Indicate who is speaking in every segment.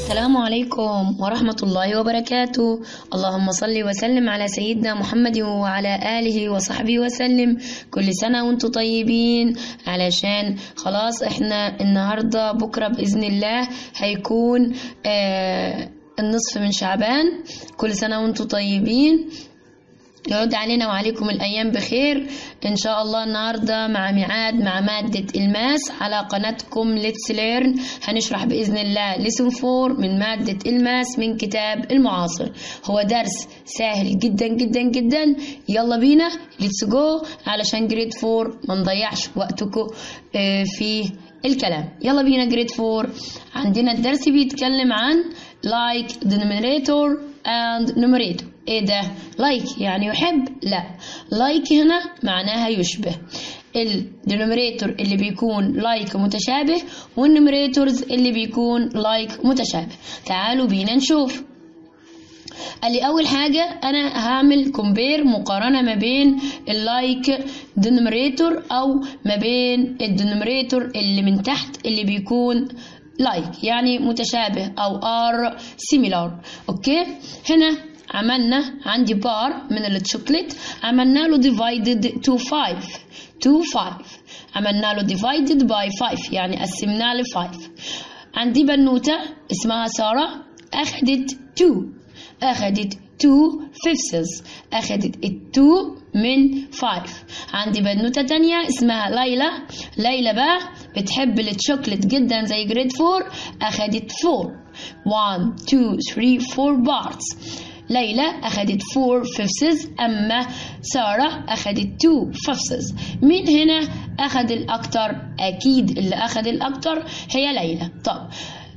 Speaker 1: السلام عليكم ورحمة الله وبركاته اللهم صل وسلم على سيدنا محمد وعلى آله وصحبه وسلم كل سنة وانتم طيبين علشان خلاص احنا النهاردة بكرة بإذن الله هيكون آه النصف من شعبان كل سنة وانتم طيبين يرد علينا وعليكم الأيام بخير إن شاء الله النهاردة مع ميعاد مع مادة الماس على قناتكم ليتس ليرن هنشرح بإذن الله ليسون فور من مادة الماس من كتاب المعاصر هو درس سهل جدا جدا جدا يلا بينا ليتس جو علشان جريد فور ما نضيعش وقتكم آه، في الكلام يلا بينا جريد فور عندنا الدرس بيتكلم عن like denominator and numerator ايه ده like يعني يحب لا like هنا معناها يشبه الدينوميريتور اللي بيكون like متشابه والنوميريتورز اللي بيكون like متشابه تعالوا بينا نشوف قال لي اول حاجه انا هعمل كومبير مقارنه ما بين اللايك دينوميريتور او ما بين الدينوميريتور اللي من تحت اللي بيكون لايك يعني متشابه او ار سيميلار اوكي هنا عملنا عندي بار من الشوكليت عملنا له divided to 5 to 5 عملنا له divided by 5 يعني قسمناه ل 5 عندي بنوتة اسمها سارة أخدت 2 أخدت 2 fifths أخدت ال 2 من 5 عندي بنوتة تانية اسمها ليلى ليلى بقى بتحب الشوكليت جدا زي جريد 4 أخدت 4 1 2 3 4 بارتس ليلى أخدت 4 fifths أما سارة أخدت 2 fifths مين هنا أخد الأكتر أكيد اللي أخد الأكتر هي ليلى طب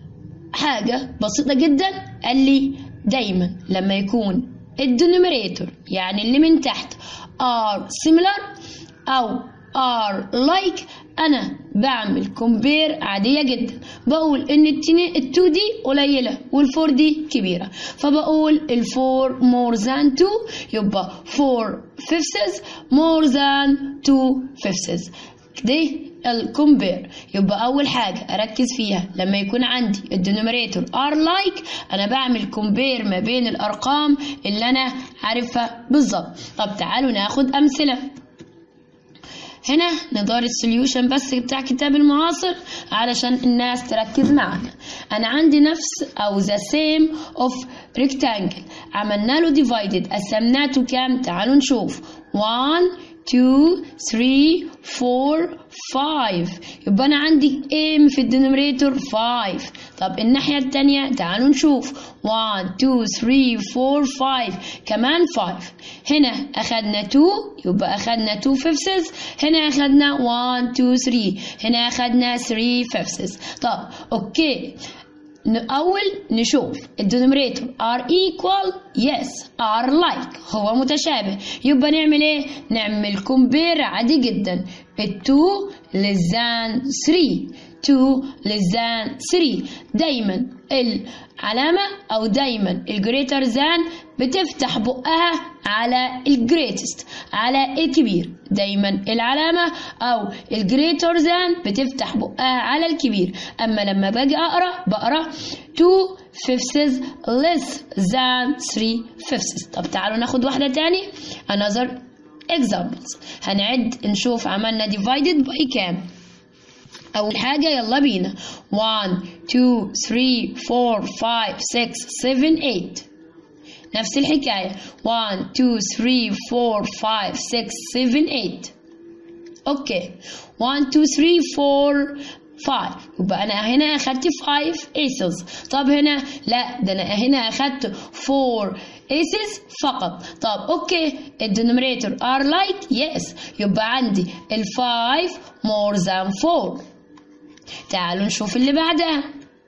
Speaker 1: حاجة بسيطة جدا قال لي دايما لما يكون الدينوميريتور يعني اللي من تحت are similar أو are like أنا بعمل كومبير عادية جدا بقول إن التني التو دي قليلة والفور دي كبيرة فبقول الفور more than two يبقى four fifths more than two fifths دي الكومبير يبقى اول حاجه اركز فيها لما يكون عندي الدينوميريتور ار لايك انا بعمل كومبير ما بين الارقام اللي انا عارفها بالظبط طب تعالوا ناخد امثله هنا ندار السوليوشن بس بتاع كتاب المعاصر علشان الناس تركز معنا انا عندي نفس او ذا سيم اوف ريكتانجل عملنا له ديفايدد قسمناته كام تعالوا نشوف 1 2 3 4 5 يبقى انا عندي ام في الدينوميريتور 5 طب الناحية التانية تعالوا نشوف 1 2 3 4 5 كمان 5 هنا أخدنا 2 يبقى أخدنا 2 fifths هنا أخدنا 1 2 3 هنا أخدنا 3 fifths طب أوكي أول نشوف الدينوميريتور are equal yes are like هو متشابه يبقى نعمل ايه نعمل كومبير عادي جدا ال 2 less than 3 2 less than 3 دايما العلامة أو دايما الجريتر ذان بتفتح بقها على الجريتست على الكبير دايما العلامة أو الجريتر ذان بتفتح بقها على الكبير أما لما باجي أقرأ بقرأ 2 fifths less than 3 fifths طب تعالوا ناخد واحدة تاني another examples هنعد نشوف عملنا divided by كام أول حاجة يلا بينا 1 2 3 4 5 6 7 8 نفس الحكاية 1 2 3 4 5 6 7 8 أوكي 1 2 3 4 5 يبقى أنا هنا أخدت 5 aces طب هنا لا ده أنا هنا أخدت 4 aces فقط طب أوكي الدينوميريتور are like yes يبقى عندي ال 5 more than 4 تعالوا نشوف اللي بعدها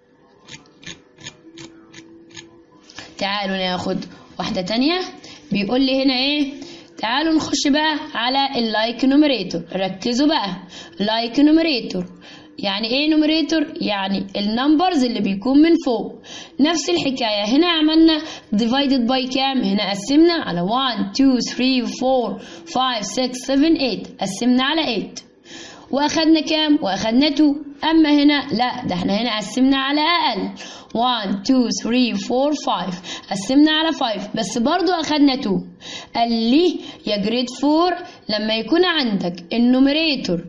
Speaker 1: تعالوا ناخد واحدة تانية بيقول لي هنا ايه تعالوا نخش بقى على اللايك نوميريتور ركزوا بقى لايك نوميريتور يعني ايه نوميريتور يعني النمبرز اللي بيكون من فوق نفس الحكاية هنا عملنا divided by كام هنا قسمنا على 1 2 3 4 5 6 7 8 قسمنا على 8 واخدنا كام واخدنا 2 اما هنا لا ده احنا هنا قسمنا على اقل 1 2 3 4 5 قسمنا على 5 بس برضو اخدنا 2 قال لي يا جريد 4 لما يكون عندك النوميريتور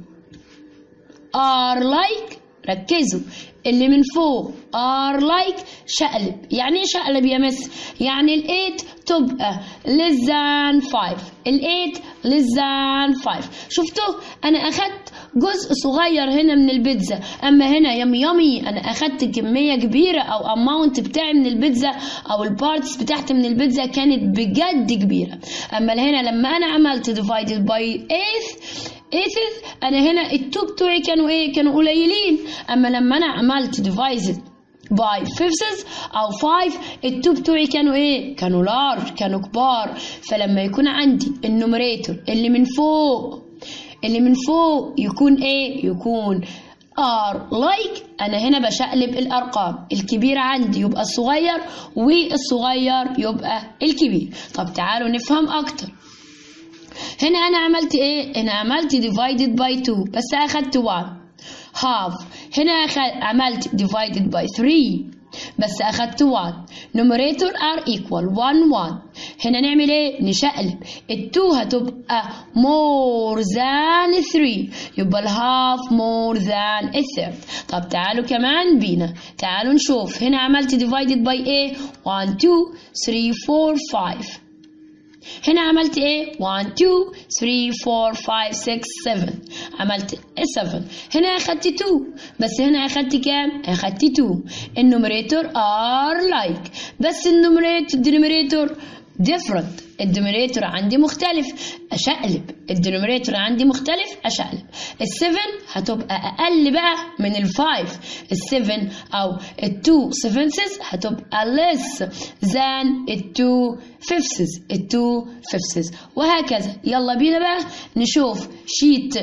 Speaker 1: ار لايك ركزوا اللي من فوق ار لايك شقلب يعني ايه شقلب يا مس يعني ال8 تبقى less than 5 ال8 less than 5 شفتوا انا اخدت جزء صغير هنا من البيتزا اما هنا يم يمي انا اخدت كميه كبيره او اماونت بتاعي من البيتزا او البارتس بتاعتي من البيتزا كانت بجد كبيره اما هنا لما انا عملت divided by 8 ايثز انا هنا التو بتوعي كانوا ايه كانوا قليلين اما لما انا عملت divided by fifths او 5 التو بتوعي كانوا ايه كانوا لارج كانوا كبار فلما يكون عندي النوميريتور اللي من فوق اللي من فوق يكون ايه يكون ار لايك انا هنا بشقلب الارقام الكبير عندي يبقى الصغير والصغير يبقى الكبير طب تعالوا نفهم اكتر هنا انا عملت ايه هنا عملت divided by 2 بس اخدت 1 half هنا أخد... عملت divided by 3 بس اخدت 1 numerator are equal 1 1 هنا نعمل ايه نشقلب ال2 هتبقى more than 3 يبقى الهاف more than الثird طب تعالوا كمان بينا تعالوا نشوف هنا عملت divided by ايه 1 2 3 4 5 هنا عملت ايه 1 2 3 4 5 6 7 عملت 7 هنا اخدت 2 بس هنا اخدت كام اخدت 2 النوميريتور ار لايك بس النوميريتور الدينوميريتور different الدينوميريتور عندي مختلف اشقلب الدينوميريتور عندي مختلف اشقلب ال7 هتبقى اقل بقى من ال5 ال7 او ال2 sevenths هتبقى less than ال2 fifths ال2 fifths وهكذا يلا بينا بقى نشوف شيت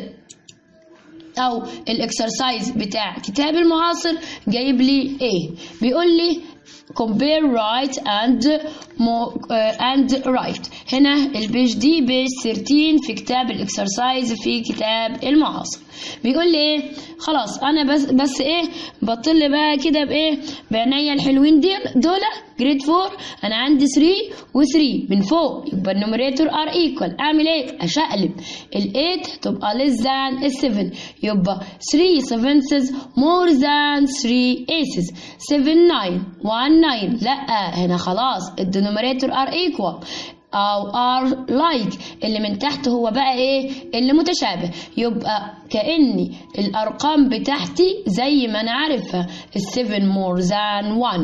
Speaker 1: او الاكسرسايز بتاع كتاب المعاصر جايب لي ايه بيقول لي compare right and more, uh, and right هنا البيج دي بيج 13 في كتاب الاكسرسايز في كتاب المعاصر بيقول لي ايه خلاص انا بس بس ايه بطل بقى كده بايه بعينيا الحلوين دي دول جريد 4 انا عندي 3 و3 من فوق يبقى النوميريتور ار ايكوال اعمل ايه اشقلب ال8 تبقى less than ال7 يبقى 3 sevenths more than 3 aces 7 9 1 9 لا هنا خلاص الدينوميريتور ار ايكوال او ار لايك اللي من تحت هو بقى ايه اللي متشابه يبقى كاني الارقام بتاعتي زي ما انا عارفها ال7 more than 1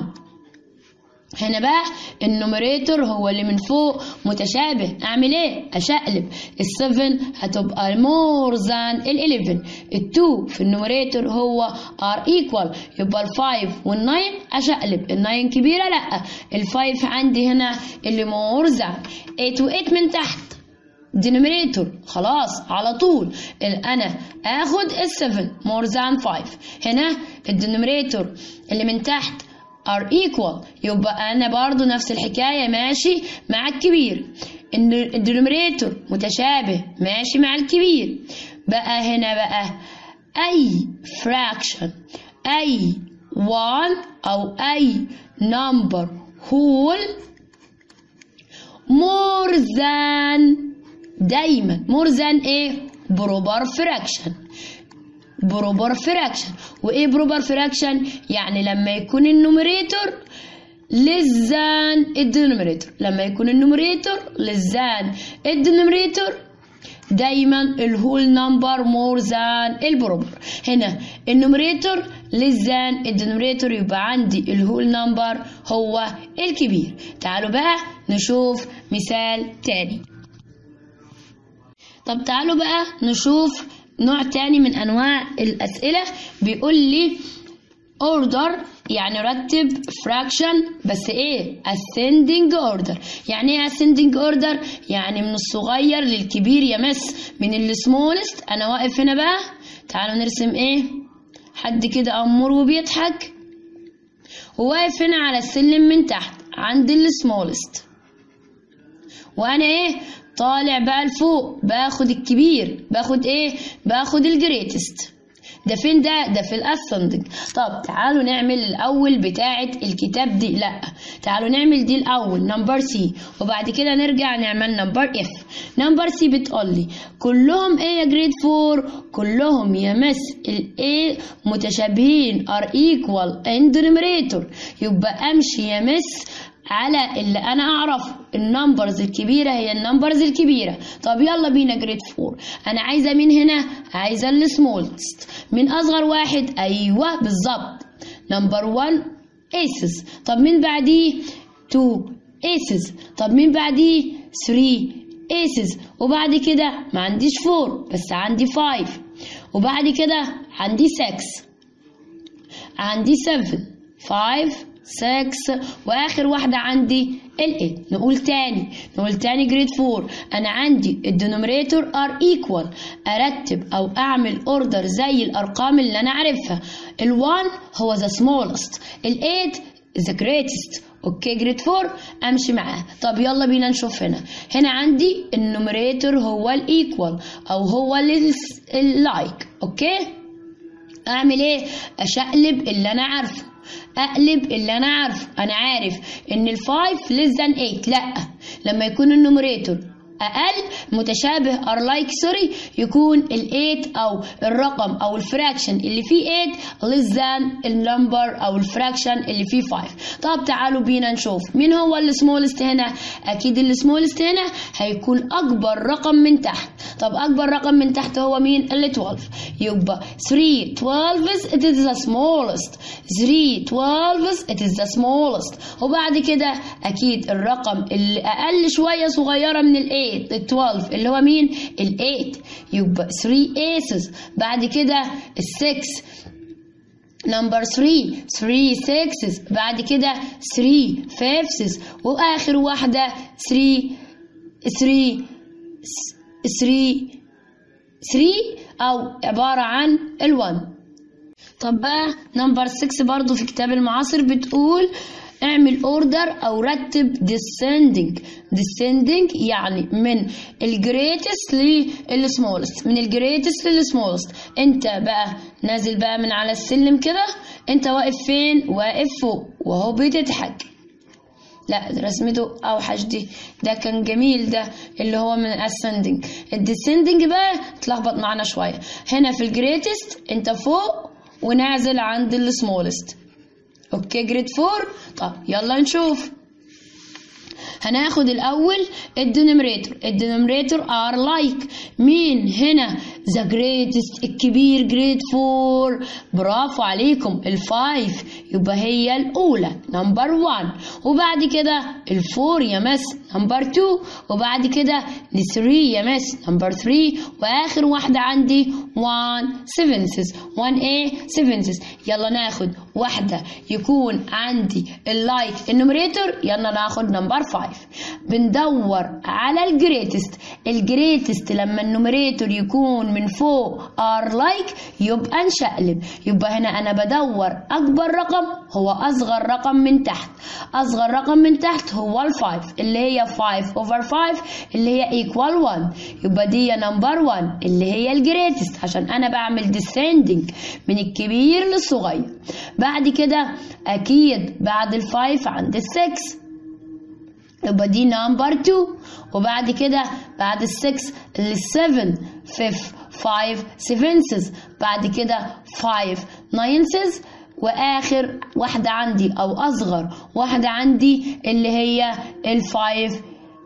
Speaker 1: هنا بقى النوميريتور هو اللي من فوق متشابه اعمل ايه اشقلب ال7 هتبقى more than ال11 ال2 في النوميريتور هو are equal يبقى ال5 وال9 اشقلب ال9 كبيره لا ال5 عندي هنا اللي more than 8 و8 من تحت denominator خلاص على طول انا اخد ال7 more than 5 هنا الدينوميريتور اللي من تحت are equal يبقى انا برضو نفس الحكاية ماشي مع الكبير ان الدينوميريتور متشابه ماشي مع الكبير بقى هنا بقى اي fraction اي one او اي number whole more than دايما more than ايه بروبر fraction بروبر فراكشن وايه بروبر فراكشن يعني لما يكون النوميريتور less than الدينوميريتور لما يكون النوميريتور less than الدينوميريتور دايما الهول نمبر مور ذان البروبر هنا النوميريتور less than الدينوميريتور يبقى عندي الهول نمبر هو الكبير تعالوا بقى نشوف مثال تاني طب تعالوا بقى نشوف نوع تاني من انواع الاسئله بيقول لي order يعني رتب fraction بس ايه ascending order يعني ايه ascending order يعني من الصغير للكبير يا مس من السمولست انا واقف هنا بقى تعالوا نرسم ايه حد كده امور وبيضحك وواقف هنا على السلم من تحت عند السمولست وانا ايه طالع بقى لفوق باخد الكبير باخد ايه باخد الجريتست ده فين ده ده في الاسندنج طب تعالوا نعمل الاول بتاعه الكتاب دي لا تعالوا نعمل دي الاول نمبر سي وبعد كده نرجع نعمل نمبر اف نمبر سي بتقول لي كلهم ايه يا جريد 4 كلهم يا مس الايه متشابهين ار ايكوال ان دينوميريتور يبقى امشي يا مس على اللي انا اعرفه النمبرز الكبيره هي النمبرز الكبيره طب يلا بينا جريد 4 انا عايزه مين هنا عايزه السمولست من اصغر واحد ايوه بالظبط نمبر 1 ايسز طب مين بعديه 2 ايسز طب مين بعديه 3 ايسز وبعد كده ما عنديش 4 بس عندي 5 وبعد كده عندي 6 عندي 7 5 6 واخر واحده عندي ال8 نقول تاني نقول تاني جريد 4 انا عندي الدينوميريتور ار ايكوال ارتب او اعمل اوردر زي الارقام اللي انا عارفها ال1 هو ذا سمولست ال8 ذا جريتست اوكي جريد 4 امشي معاه طب يلا بينا نشوف هنا هنا عندي النوميريتور هو الايكوال او هو اللايك اوكي اعمل ايه اشقلب اللي انا عارفه اقلب اللي انا عارفه انا عارف ان الفايف less than 8 لا لما يكون النوميريتور اقل متشابه ار لايك سوري يكون ال8 او الرقم او الفراكشن اللي فيه 8 less than النمبر او الفراكشن اللي فيه 5 طب تعالوا بينا نشوف مين هو السمولست هنا اكيد السمولست هنا هيكون اكبر رقم من تحت طب اكبر رقم من تحت هو مين ال 12 يبقى 3 12 it is the smallest 3 12 it is the smallest وبعد كده اكيد الرقم اللي اقل شويه صغيره من ال 8 ال 12 اللي هو مين ال 8 يبقى 3 aces بعد كده ال 6 نمبر 3 3 سكسز بعد كده 3 فيفسز واخر واحده 3 3 3 3 او عباره عن ال1 طب بقى نمبر 6 برضو في كتاب المعاصر بتقول اعمل اوردر او رتب descending descending يعني من الجريتست للسمولست من الجريتست للسمولست انت بقى نازل بقى من على السلم كده انت واقف فين واقف فوق وهو بتضحك لا رسمته اوحش دي ده كان جميل ده اللي هو من الاسندنج الديسندنج بقى اتلخبط معانا شويه هنا في الجريتست انت فوق ونازل عند السمولست اوكي جريد 4 طب يلا نشوف هناخد الاول الدينوميريتور الدينوميريتور ار لايك مين هنا ذا جريتست الكبير جريد 4 برافو عليكم الفايف يبقى هي الاولى نمبر 1 وبعد كده الفور يا مس نمبر 2 وبعد كده ال3 يا مس نمبر 3 واخر واحده عندي 1 سيفنسز 1 a سيفنسز يلا ناخد واحده يكون عندي اللايك النوميريتور يلا ناخد نمبر 5 بندور على الجريتست الجريتست لما النوميريتور يكون من فوق ار لايك يبقى نشقلب يبقى هنا انا بدور اكبر رقم هو اصغر رقم من تحت اصغر رقم من تحت هو الفايف اللي هي 5 اوفر 5 اللي هي ايكوال 1 يبقى دي نمبر 1 اللي هي الجريتست عشان انا بعمل descending من الكبير للصغير بعد كده اكيد بعد الفايف عند السكس يبقى دي نمبر 2 وبعد كده بعد ال 6 ال 7 5 5 سيفنسز بعد كده 5 ناينسز واخر واحده عندي او اصغر واحده عندي اللي هي ال 5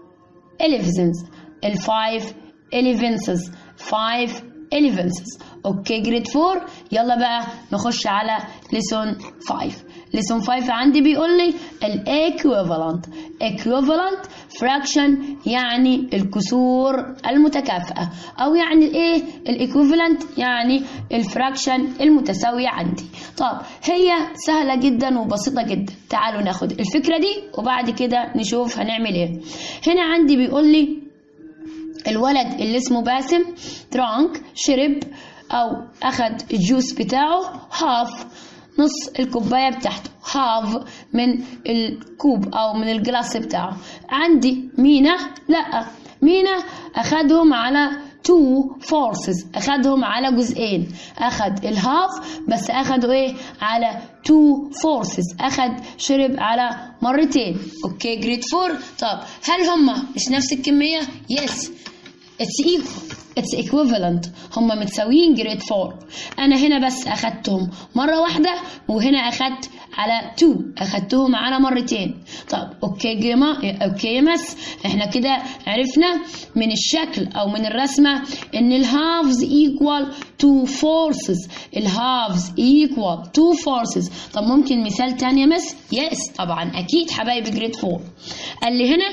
Speaker 1: 11 ال 5 11 5 11 اوكي جريد 4 يلا بقى نخش على ليسون 5 ليسون 5 عندي بيقول لي الايكويفالنت ايكويفالنت فراكشن يعني الكسور المتكافئه او يعني الايه الايكويفالنت يعني الفراكشن المتساويه عندي طب هي سهله جدا وبسيطه جدا تعالوا ناخد الفكره دي وبعد كده نشوف هنعمل ايه هنا عندي بيقول لي الولد اللي اسمه باسم درانك شرب او اخد الجوس بتاعه هاف نص الكوباية بتاعته هاف من الكوب او من الجلاس بتاعه عندي مينا لا مينا اخدهم على تو فورسز اخدهم على جزئين اخد الهاف بس اخدوا ايه على تو فورسز اخد شرب على مرتين اوكي جريد فور طب هل هما مش نفس الكميه يس اتس ايكوال اتس equivalent هما متساويين جريد 4 انا هنا بس اخدتهم مره واحده وهنا اخدت على 2 اخدتهم على مرتين طب اوكي جيما اوكي يا مس احنا كده عرفنا من الشكل او من الرسمه ان الهافز equal to forces الهافز equal to forces طب ممكن مثال تاني يا مس يس طبعا اكيد حبايبي جريد 4 قال لي هنا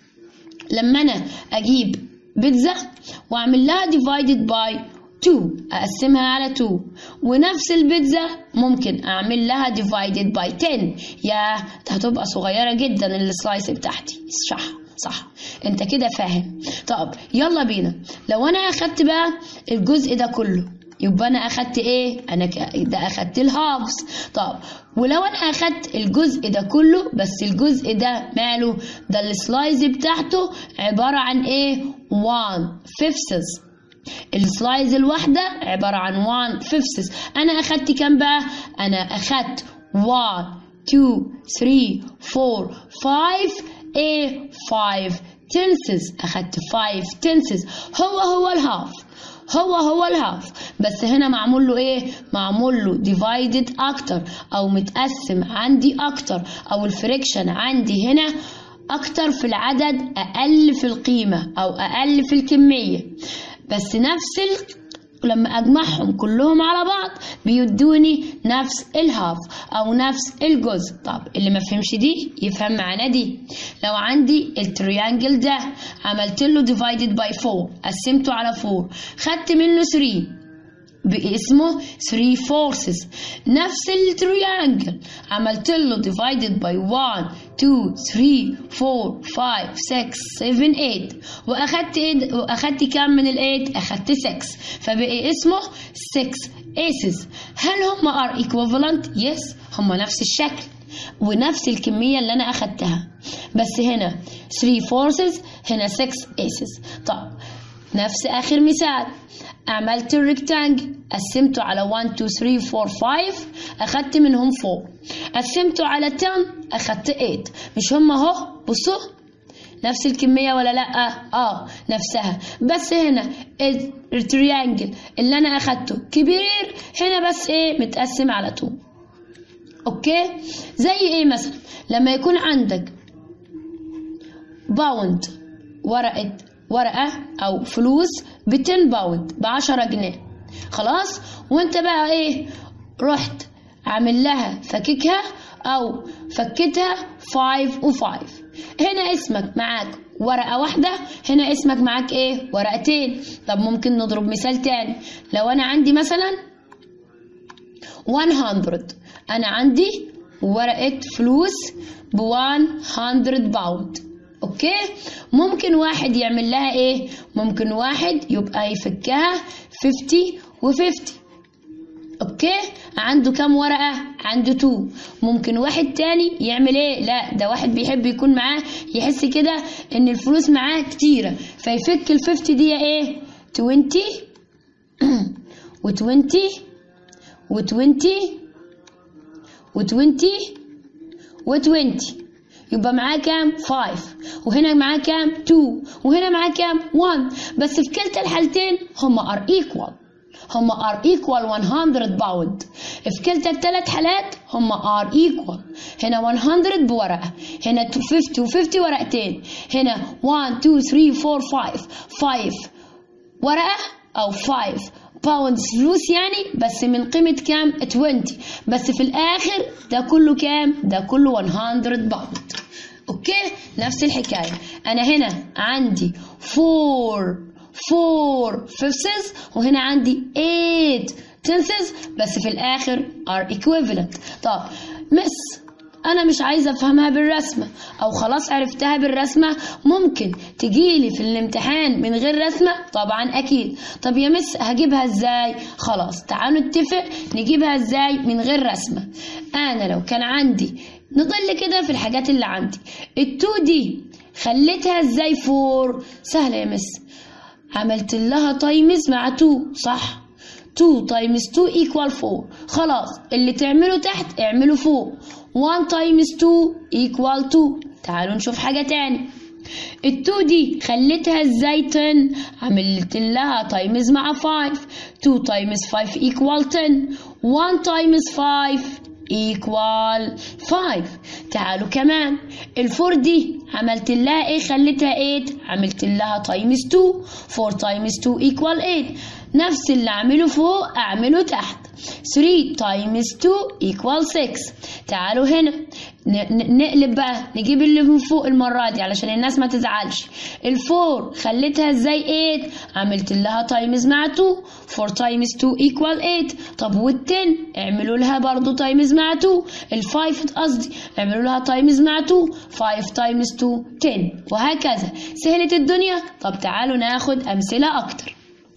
Speaker 1: لما انا اجيب بيتزا واعمل لها divided by 2 اقسمها على 2 ونفس البيتزا ممكن اعمل لها divided by 10 يا هتبقى صغيره جدا السلايس بتاعتي صح صح انت كده فاهم طب يلا بينا لو انا اخدت بقى الجزء ده كله يبقى انا اخدت ايه انا ك... ده اخدت الهافز طب ولو انا اخدت الجزء ده كله بس الجزء ده ماله ده السلايز بتاعته عبارة عن ايه 1 fifths السلايز الواحدة عبارة عن 1 fifths انا اخدت كام بقى انا اخدت 1 2 3 4 5 ايه 5 tenths اخدت 5 tenths هو هو الهاف هو هو الهاف بس هنا معمول له ايه معمول له divided اكتر او متقسم عندي اكتر او الفريكشن عندي هنا اكتر في العدد اقل في القيمة او اقل في الكمية بس نفس ال... لما اجمعهم كلهم على بعض بيدوني نفس الهاف او نفس الجزء طب اللي ما فهمش دي يفهم معانا دي لو عندي التريانجل ده عملت له divided by 4 قسمته على 4 خدت منه 3 باسمه 3 forces نفس التريانجل عملت له divided by 1 2 3 4 5 6 7 8 واخدت ايه واخدت كام من ال8 اخدت 6 فبقي اسمه 6 aces هل هم are equivalent yes هم نفس الشكل ونفس الكمية اللي أنا أخدتها بس هنا 3 forces هنا 6 aces طب نفس آخر مثال عملت الريكتانجل قسمته على 1 2 3 4 5 أخدت منهم 4 قسمته على 10 أخدت 8 مش هم أهو بصوا نفس الكمية ولا لأ؟ آه نفسها بس هنا التريانجل اللي أنا أخدته كبير هنا بس إيه متقسم على 2 أوكي زي إيه مثلا لما يكون عندك باوند ورقة ورقة أو فلوس ب 10 باوند ب 10 جنيه خلاص وانت بقى ايه رحت عامل لها فككها او فكتها 5 و5 هنا اسمك معاك ورقة واحدة هنا اسمك معاك ايه ورقتين طب ممكن نضرب مثال تاني لو انا عندي مثلا 100 انا عندي ورقة فلوس ب 100 باوند اوكي ممكن واحد يعمل لها ايه ممكن واحد يبقى يفكها 50 و50 اوكي عنده كام ورقة عنده 2 ممكن واحد تاني يعمل ايه لا ده واحد بيحب يكون معاه يحس كده ان الفلوس معاه كتيرة فيفك ال 50 دي ايه 20 و20 و20 و20 و20 يبقى معاه كام 5 وهنا معاه كام 2 وهنا معاه كام 1 بس في كلتا الحالتين هما ار ايكوال هما ار ايكوال 100 باوند في كلتا الثلاث حالات هما ار ايكوال هنا 100 بورقه هنا 50 و50 ورقتين هنا 1 2 3 4 5 5 ورقه او 5 باوندز فلوس يعني بس من قيمة كام 20 بس في الآخر ده كله كام ده كله 100 باوند اوكي نفس الحكاية انا هنا عندي 4 4 fifths وهنا عندي 8 tenths بس في الاخر are equivalent طب مس انا مش عايزه افهمها بالرسمه او خلاص عرفتها بالرسمه ممكن تجيلي في الامتحان من غير رسمه طبعا اكيد طب يا مس هجيبها ازاي خلاص تعالوا نتفق نجيبها ازاي من غير رسمه انا لو كان عندي نضل كده في الحاجات اللي عندي التو دي خليتها ازاي فور سهله يا مس عملت لها تايمز مع 2 صح 2 تايمز 2 equal 4 خلاص اللي تعمله تحت اعمله فوق 1 تايمز 2 equal 2 تعالوا نشوف حاجة تاني ال 2 دي خليتها ازاي 10 عملت لها تايمز مع 5 2 تايمز 5 equal 10 1 تايمز 5 equal 5 تعالوا كمان الفور دي عملت لها ايه خليتها 8 عملت لها تايمز 2 4 تايمز 2 equal 8 نفس اللي اعمله فوق اعمله تحت 3 تايمز 2 equal 6 تعالوا هنا نقلب بقى نجيب اللي من فوق المرة دي علشان الناس ما تزعلش الفور خليتها ازاي 8 عملت لها تايمز مع 2 4 تايمز 2 equal 8 طب وال10 اعملوا لها برضو تايمز مع 2 ال5 قصدي اعملوا لها تايمز مع 2 5 تايمز 2 10 وهكذا سهلت الدنيا طب تعالوا ناخد امثلة اكتر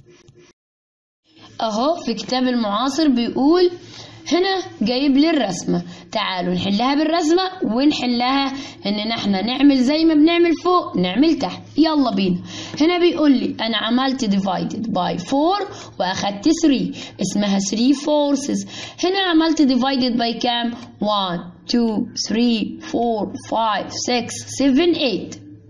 Speaker 1: اهو في كتاب المعاصر بيقول هنا جايب لي الرسمة تعالوا نحلها بالرسمة ونحلها ان احنا نعمل زي ما بنعمل فوق نعمل تحت يلا بينا هنا بيقول لي انا عملت divided by 4 واخدت 3 اسمها 3 forces هنا عملت divided by كام 1 2 3 4 5 6 7 8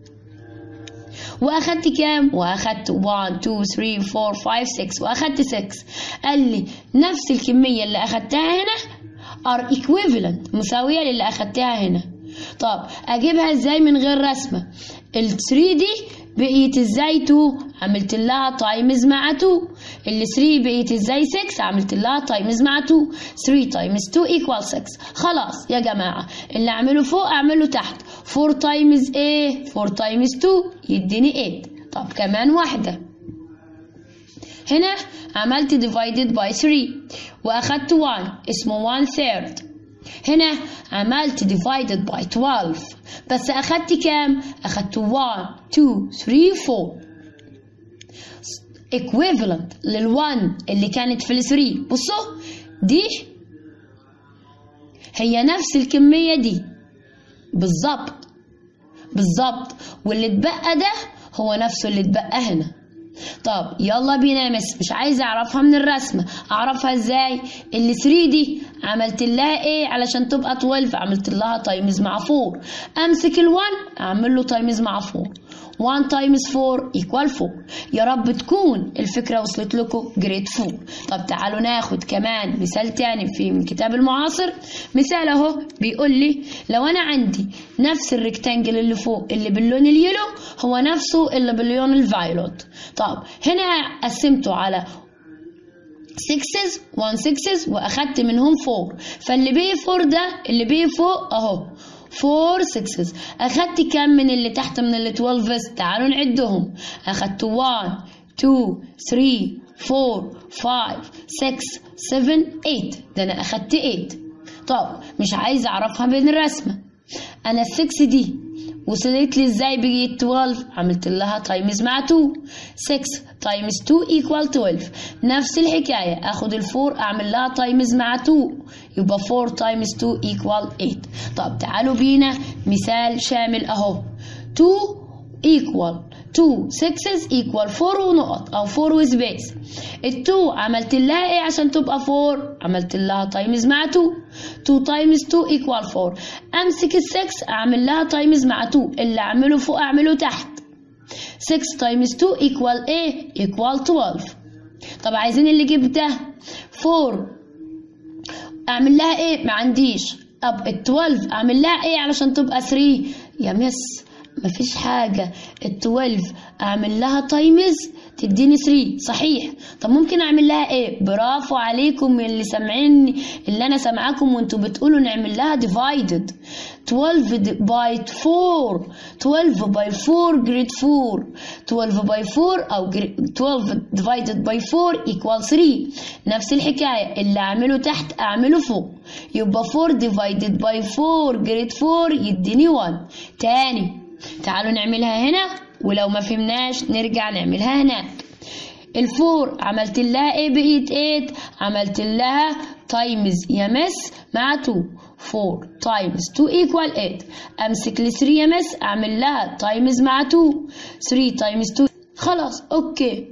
Speaker 1: واخدت كام واخدت 1 2 3 4 5 6 واخدت 6 قال لي نفس الكميه اللي اخدتها هنا are equivalent مساويه للي اخدتها هنا طب اجيبها ازاي من غير رسمه ال 3 دي بقيت ازاي 2 عملت لها تايمز مع 2 ال 3 بقيت ازاي 6 عملت لها تايمز مع 2 3 تايمز 2 equal 6 خلاص يا جماعه اللي اعمله فوق اعمله تحت 4 تايمز ايه 4 تايمز 2 يديني 8 طب كمان واحده هنا عملت divided by 3 واخدت 1 اسمه 1 third هنا عملت divided by 12 بس أخدت كام؟ أخدت 1 2 3 4 equivalent لل1 اللي كانت في ال 3 بصوا دي هي نفس الكمية دي بالظبط بالظبط واللي اتبقى ده هو نفسه اللي اتبقى هنا طب يلا بينا يا مس مش عايزه اعرفها من الرسمه اعرفها ازاي ال 3 دي عملت لها ايه علشان تبقى 12 عملت لها تايمز مع 4 امسك ال1 اعمل له تايمز مع 4 1 تايمز 4 ايكوال 4 يا رب تكون الفكره وصلت لكم جريد 4 طب تعالوا ناخد كمان مثال تاني في من كتاب المعاصر مثال اهو بيقول لي لو انا عندي نفس الريكتانجل اللي فوق اللي باللون اليلو هو نفسه اللي باللون الفايلوت طب هنا قسمته على 6 1 6 واخدت منهم 4 فاللي بيه 4 ده اللي بيه فوق اهو 4 6 اخدت كام من اللي تحت من ال 12 تعالوا نعدهم اخدت 1 2 3 4 5 6 7 8 ده انا اخدت 8 طب مش عايزه اعرفها بين الرسمه انا ال 6 دي وصلت لي ازاي بقيت 12 عملت لها تايمز مع 2 6 تايمز 2 ايكوال 12 نفس الحكايه اخد الفور اعمل لها تايمز مع 2 يبقى 4 تايمز 2 ايكوال 8 طب تعالوا بينا مثال شامل اهو 2 ايكوال 2 6 ايكوال 4 ونقط او 4 وسبيس ال 2 عملت لها ايه عشان تبقى 4 عملت لها تايمز مع 2 2 تايمز 2 ايكوال 4 امسك ال 6 اعمل لها تايمز مع 2 اللي اعمله فوق اعمله تحت 6 تايمز 2 ايكوال ايه ايكوال 12 طب عايزين اللي جبته 4 اعمل لها ايه ما عنديش طب ال 12 اعمل لها ايه علشان تبقى 3 يا مس مفيش حاجة ال 12 اعمل لها تايمز تديني 3 صحيح طب ممكن اعمل لها ايه برافو عليكم اللي سامعيني اللي انا سامعاكم وانتوا بتقولوا نعمل لها divided 12 by 4 12 by 4 grade 4 12 by 4 او 12 divided by 4 equal 3 نفس الحكاية اللي اعمله تحت اعمله فوق يبقى 4 divided by 4 grade 4 يديني 1 تاني تعالوا نعملها هنا ولو ما فهمناش نرجع نعملها هناك الفور عملت لها ايه بقيت 8 عملت لها تايمز يا مس مع 2 4 تايمز 2 equal 8 امسك ال 3 يا مس اعمل لها تايمز مع 2 3 تايمز 2 خلاص اوكي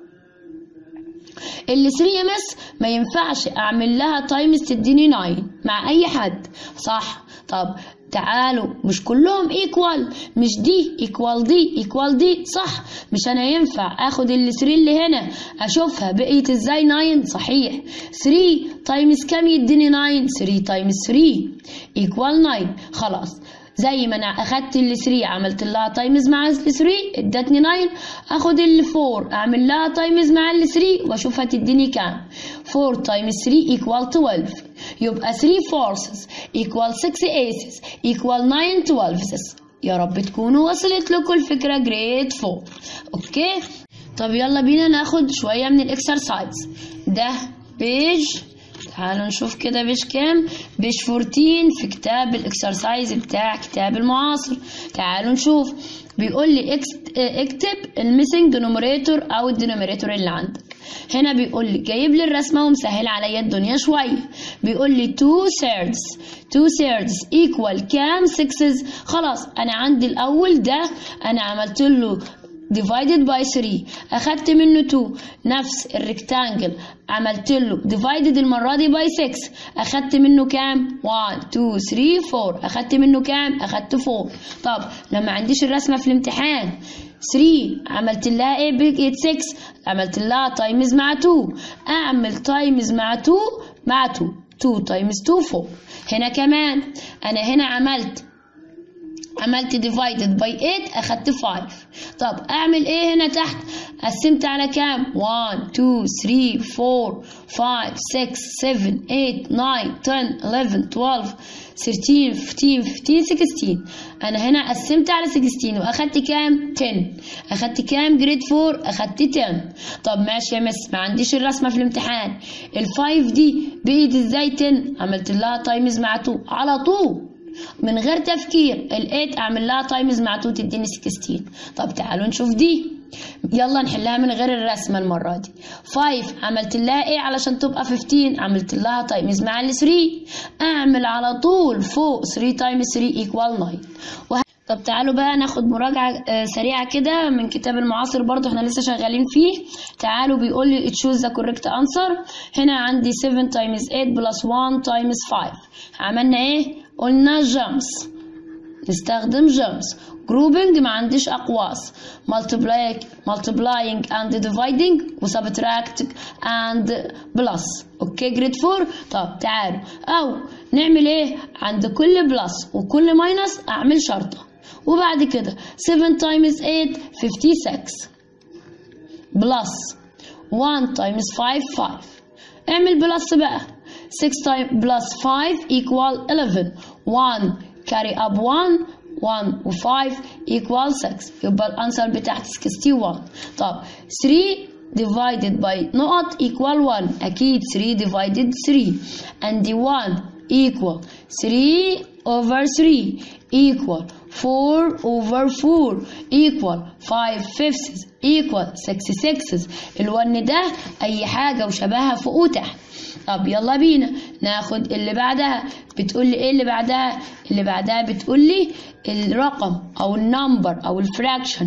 Speaker 1: ال 3 يا مس ما ينفعش اعمل لها تايمز تديني 9 مع اي حد صح طب تعالوا مش كلهم ايكوال مش دي ايكوال دي ايكوال دي صح مش انا ينفع اخد ال 3 اللي هنا اشوفها بقيت ازاي 9 صحيح 3 تايمز كام يديني 9 3 تايمز 3 ايكوال 9 خلاص زي ما انا اخدت ال 3 عملت لها تايمز مع ال 3 ادتني 9 اخد ال 4 اعمل لها تايمز مع ال 3 واشوفها تديني كام 4 تايمز 3 equal 12 يبقى 3 fourths equal 6 aces equal 9 12 يا رب تكونوا وصلت لكم الفكرة جريد 4 اوكي طب يلا بينا ناخد شوية من الاكسرسايز ده بيج تعالوا نشوف كده بيج كام بيج 14 في كتاب الاكسرسايز بتاع كتاب المعاصر تعالوا نشوف بيقول لي اكتب الميسنج دينوميريتور او الدينوميريتور اللي عندك هنا بيقول لي جايب لي الرسمه ومسهل عليا الدنيا شويه بيقول لي 2 thirds 2 thirds equal كام 6 خلاص انا عندي الاول ده انا عملت له divided by 3 اخدت منه 2 نفس الريكتانجل عملت له divided المره دي by 6 اخدت منه كام 1 2 3 4 اخدت منه كام اخدت 4 طب لما عنديش الرسمه في الامتحان 3 عملت لها ايه بقيت 6 عملت لها تايمز مع 2 اعمل تايمز مع 2 مع 2 2 تايمز 2 4 هنا كمان انا هنا عملت عملت divided by 8 اخدت 5 طب اعمل ايه هنا تحت قسمت على كام 1 2 3 4 5 6 7 8 9 10 11 12 13 15 15 16 انا هنا قسمت على 16 واخدت كام 10 اخدت كام جريد 4 اخدت 10 طب ماشي يا مس ما عنديش الرسمه في الامتحان ال5 دي بقيت ازاي 10 عملت لها تايمز مع 2 على طول من غير تفكير ال8 اعمل لها تايمز مع 2 تديني 16 طب تعالوا نشوف دي يلا نحلها من غير الرسمه المره دي 5 عملت لها ايه علشان تبقى 15 عملت لها تايمز مع ال 3 اعمل على طول فوق 3 تايمز 3 ايكوال 9 وه... طب تعالوا بقى ناخد مراجعة سريعة كده من كتاب المعاصر برضو احنا لسه شغالين فيه تعالوا بيقول لي choose the correct answer هنا عندي 7 times 8 plus 1 times 5 عملنا ايه قلنا jumps نستخدم jumps grouping ما عنديش أقواس multiplying, multiplying and dividing و subtract and plus اوكي جريد 4 طب تعالوا او نعمل ايه عند كل بلس وكل ماينس اعمل شرطة وبعد كده 7 times 8 56 بلس 1 times 5 5 اعمل بلس بقى 6 times plus 5 equal 11 1 carry up 1 1 و 5 equal 6 يبقى الانسر بتاعتي 61 طب 3 divided by نقط equal 1 أكيد 3 divided 3 and the 1 equal 3 over 3 equal 4 over 4 equal 5 fifths equal 6 sixths الون ده أي حاجة وشبهها فوق وتحت طب يلا بينا ناخد اللي بعدها بتقول لي ايه اللي بعدها اللي بعدها بتقول لي الرقم او النمبر او الفراكشن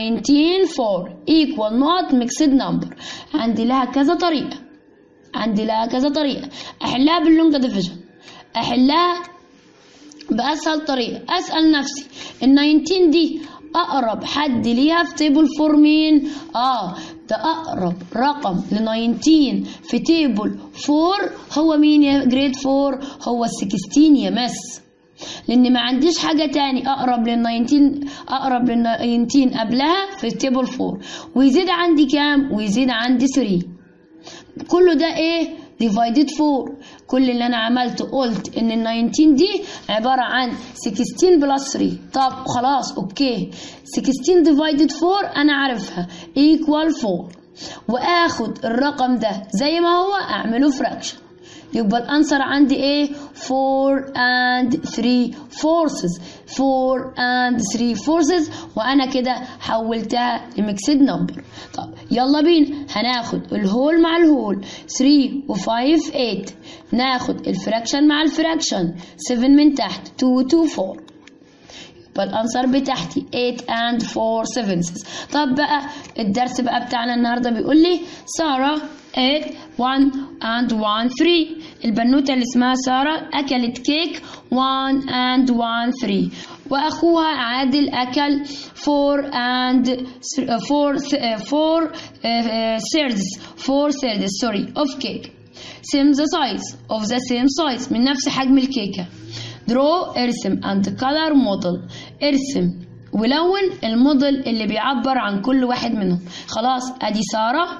Speaker 1: 19 4 equal not mixed number عندي لها كذا طريقة عندي لها كذا طريقة احلها باللونج ديفيجن احلها باسهل طريقة اسأل نفسي ال 19 دي اقرب حد ليها في تيبل فور مين اه ده اقرب رقم ل 19 في تيبل 4 هو مين يا جريد 4 هو ال 16 يا مس لان ما عنديش حاجه تاني اقرب لل 19 اقرب لل 19 قبلها في التيبل 4 ويزيد عندي كام ويزيد عندي 3 كله ده ايه divided 4 كل اللي انا عملته قلت ان ال 19 دي عباره عن 16 بلس 3 طب خلاص اوكي 16 divided 4 انا عارفها equal 4 واخد الرقم ده زي ما هو اعمله fraction يبقى الانسر عندي ايه 4 and 3 forces 4 and 3 forces وانا كده حولتها لميكسد نمبر طب يلا بينا هناخد الهول مع الهول 3 و5 8 ناخد الفراكشن مع الفراكشن 7 من تحت 2 و 2 4 يبقى الانسر بتاعتي 8 and 4 sevenths طب بقى الدرس بقى بتاعنا النهارده بيقول لي ساره 8 1 and 1 3 البنوته اللي اسمها ساره اكلت كيك 1 and 1 3 واخوها عادل اكل 4 and 4 4 thirds 4 thirds sorry of cake same the size of the same size من نفس حجم الكيكه draw ارسم and color model ارسم ولون الموديل اللي بيعبر عن كل واحد منهم خلاص ادي سارة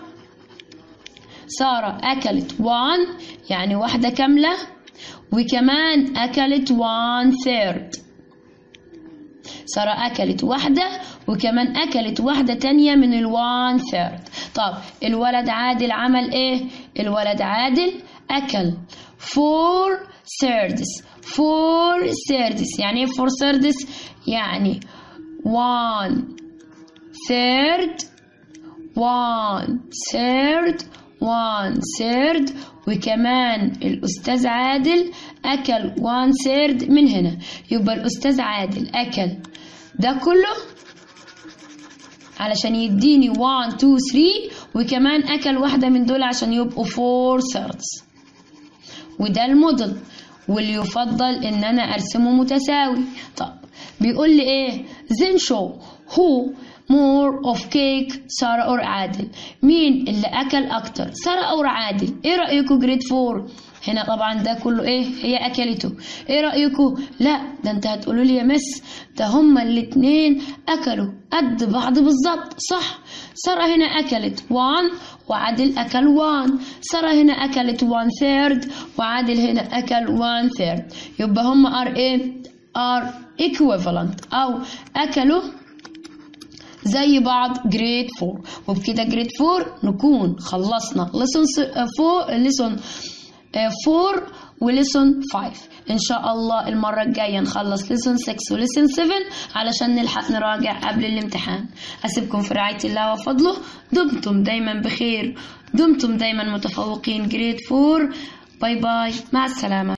Speaker 1: سارة اكلت one يعني واحدة كاملة وكمان اكلت one third سارة اكلت واحدة وكمان اكلت واحدة تانية من الوان ثيرد طب الولد عادل عمل ايه الولد عادل اكل four thirds four thirds يعني ايه four thirds يعني one third one third one third وكمان الأستاذ عادل أكل one third من هنا يبقى الأستاذ عادل أكل ده كله علشان يديني 1 2 3 وكمان أكل واحدة من دول عشان يبقوا 4 thirds وده الموديل واللي يفضل ان انا ارسمه متساوي طب بيقول لي ايه then show who more of cake سارة اور عادل مين اللي اكل اكتر سارة او عادل ايه رأيكم جريد فور هنا طبعا ده كله ايه هي اكلته ايه رأيكم لا ده انت هتقولوا لي يا مس ده هما الاتنين اكلوا قد بعض بالظبط صح سارة هنا اكلت 1 وعادل أكل 1 سارة هنا أكلت 1 third وعادل هنا أكل 1 third يبقى هم are إيه are equivalent أو أكلوا زي بعض جريد 4 وبكده جريد 4 نكون خلصنا لسون 4 لسون 4 ولسون 5 ان شاء الله المره الجايه نخلص لسون 6 ولسون 7 علشان نلحق نراجع قبل الامتحان اسيبكم في رعايه الله وفضله دمتم دايما بخير دمتم دايما متفوقين جريد 4 باي باي مع السلامه